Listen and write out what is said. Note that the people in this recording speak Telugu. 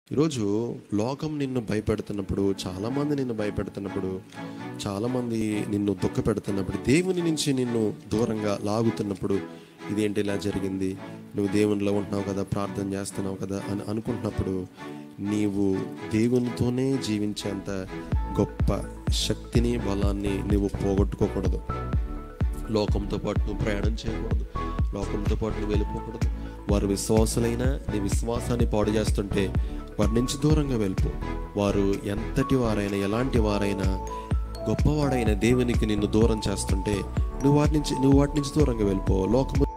ఈరోజు లోకం నిన్ను భయపెడుతున్నప్పుడు చాలామంది నిన్ను భయపెడుతున్నప్పుడు చాలామంది నిన్ను దుఃఖ పెడుతున్నప్పుడు దేవుని నుంచి నిన్ను దూరంగా లాగుతున్నప్పుడు ఇదేంటి ఇలా జరిగింది నువ్వు దేవునిలో ఉంటున్నావు కదా ప్రార్థన చేస్తున్నావు కదా అని అనుకుంటున్నప్పుడు నీవు దేవునితోనే జీవించేంత గొప్ప శక్తిని బలాన్ని నువ్వు పోగొట్టుకోకూడదు లోకంతో పాటు నువ్వు ప్రయాణం చేయకూడదు లోకంతో పాటు నువ్వు వెళ్ళిపోకూడదు వారు విశ్వాసులైనా నీ విశ్వాసాన్ని పాడు చేస్తుంటే వారి నుంచి దూరంగా వెళ్ళిపో వారు ఎంతటి వారైనా ఎలాంటి వారైనా గొప్పవాడైన దేవునికి నిన్ను దూరం చేస్తుంటే నువ్వు వాటి నుంచి నువ్వు వాటి నుంచి దూరంగా వెళ్ళిపో లోకము